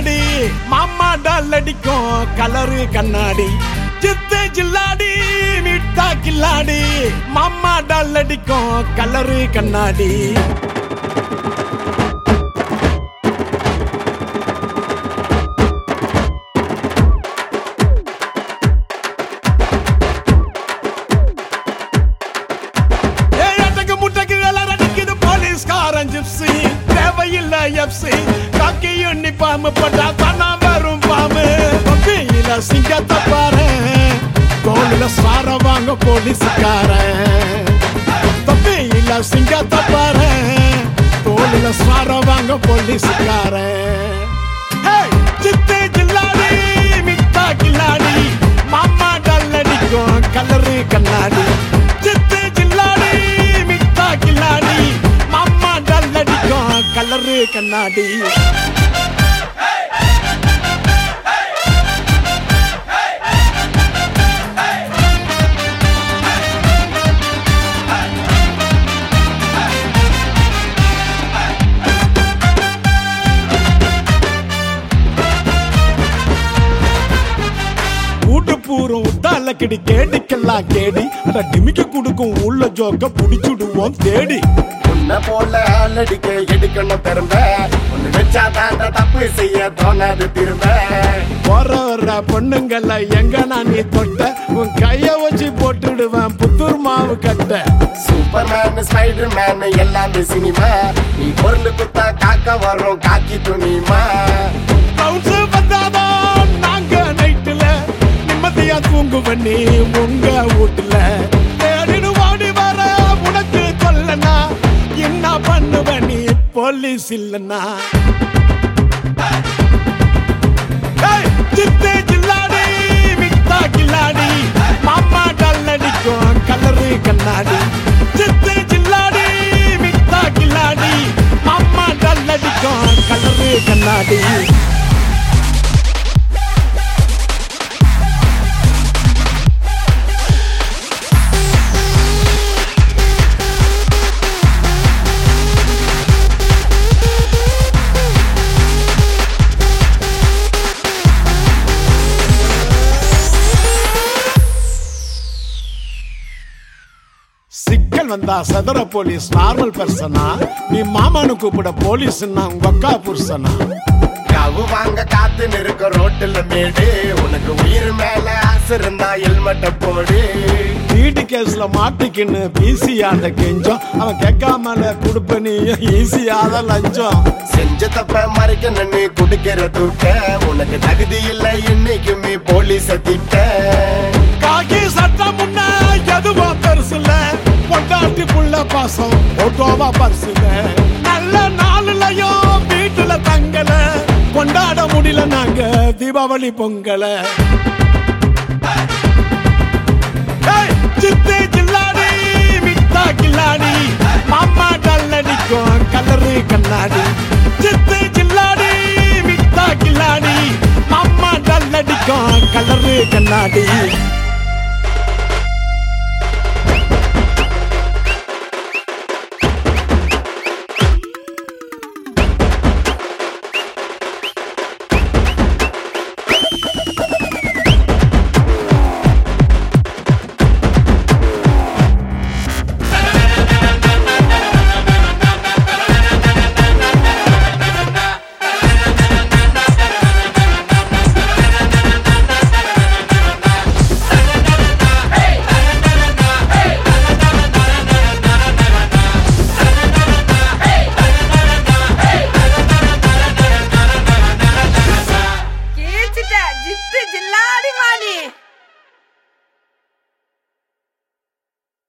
கில்லாடி மாமா டால் அடிக்கும் கலரு கண்ணாடி சித்து ஜில்லாடி மிட்டா கில்லாடி மாமா டால் அடிக்கும் கலரு கண்ணாடி ஏய், அடக்கு முட்டைக்கு எல்லாம் அடிக்குது போலீஸ்காரன் ஜிப்ஸி தேவையில்லை எப்சி காக்கி யூனிஃபார்ம் போட்டா தானா வரும் பாம்பு பப்பியில சிங்கத்தை பாரு தோல்ல சார வாங்க போலீஸ்காரன் பப்பியில சிங்கத்தை பாரு தோல்ல சார வாங்க போலீஸ்காரன் ஹேய், சித்து ஜில்லாடி மிட்டா கில்லாடி மாமா டல் அடிக்கும் கலரு கண்ணாடி சித்து ஜில்லாடி மிட்டா கில்லாடி மாமா டல் அடிக்கும் கலரு கண்ணாடி ஊட்டு பூரம் உத்தால கிடி கேடிக்கெல்லாம் கேடி அட டிமிக்க குடுக்கும் உள்ள ஜோக்க புடிச்சுடுவோம் தேடி உன்னை போல ஆளடிக்க எடுக்கணும் திரும்ப ஒண்ணு வச்சா தாண்ட தப்பு செய்ய தோணாது திரும்ப போற வர்ற பொண்ணுங்கள எங்க நான் நீ தொட்ட உன் கைய வச்சு போட்டுடுவேன் புத்தூர் மாவு கட்ட சூப்பர் மேன் ஸ்பைடர் மேன் எல்லாமே சினிமா நீ பொருள் குத்தா காக்க வரும் காக்கி துணிமா பவுன்ஸ் வந்தாதான் நாங்க நைட்டுல நிம்மதியா தூங்குவன் நீ உங்க வீட்டுல தேடினு வாடி வர உனக்கு கொல்லனா என்ன பண்ணுவ நீ போலீஸ் இல்லனா ஏய், சித்து ஜில்லாடி மிட்டா கில்லாடி மாமா டல் அடிக்கும் கலரு கண்ணாடி சித்து ஜில்லாடி மிட்டா கில்லாடி மாமா டல் அடிக்கும் கலரு கண்ணாடி சிக்கல் வந்தா சதுர போலீஸ் நார்மல் பர்சனா நீ மாமானு கூப்பிட போலீஸ்னா உங்க அக்கா புருஷனா கவு வாங்க காத்து நிற்க ரோட்டுல மேடு உனக்கு உயிர் மேல ஆசை இருந்தா ஹெல்மெட்ட போடு வீட்டு கேஸ்ல மாட்டிக்கின்னு பிசியாண்ட கெஞ்சம் அவன் கேட்காமல கொடுப்ப நீயும் ஈஸியாத லஞ்சம் செஞ்ச தப்ப மறைக்க நின்னு குடுக்கிற தூக்க உனக்கு தகுதி இல்லை என்னைக்குமே போலீஸ திட்ட காக்கி சட்டம் முன்ன எதுவும் பெருசுல பொண்டாட்டி புள்ள பாசம் ஓட்டோவா பரிசுல நல்ல நாளுலயும் வீட்டுல தங்கல கொண்டாட முடியல நாங்க தீபாவளி பொங்கல ஏய், சித்து ஜில்லாடி மிட்டா கில்லாடி மாமா டல் அடிக்கும் கலரு கண்ணாடி சித்து ஜில்லாடி மிட்டா கில்லாடி மாமா டல் அடிக்கும் கலரு கண்ணாடி